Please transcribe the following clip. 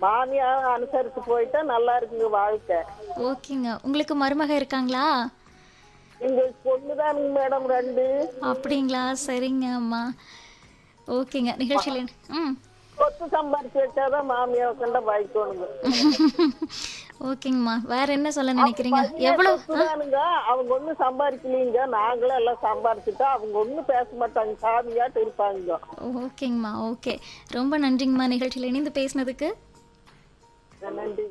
மாமியா அனுசரிச்சு போயிட்டா நல்லா இருக்குங்க வாழ்க்கை ஓகேங்க உங்களுக்கு மருமக இருக்காங்களா எங்க பொண்ணுதானுங்க மேடம் ரெண்டு அப்படிங்களா சரிங்க அம்மா ஓகேங்க நிகழ்ச்சியில் ம் சொத்து சம்பாரிச்சு வச்சாதான் மாமியா கண்ட வாய்க்கோணுங்க ஓகேங்கம்மா வேற என்ன சொல்ல நினைக்கிறீங்க எவ்வளோ சொத்துதானுங்க அவங்க ஒண்ணும் சம்பாதிக்கலீங்க நாங்களும் எல்லாம் சம்பாரிச்சுட்டா அவங்க ஒண்ணும் பேச மாட்டாங்க சாமியாட்டு இருப்பாங்க ஓகேங்கம்மா ஓகே ரொம்ப நன்றிங்கம்மா நிகழ்ச்சியில் இணைந்து பேசினதுக்கு நன்றி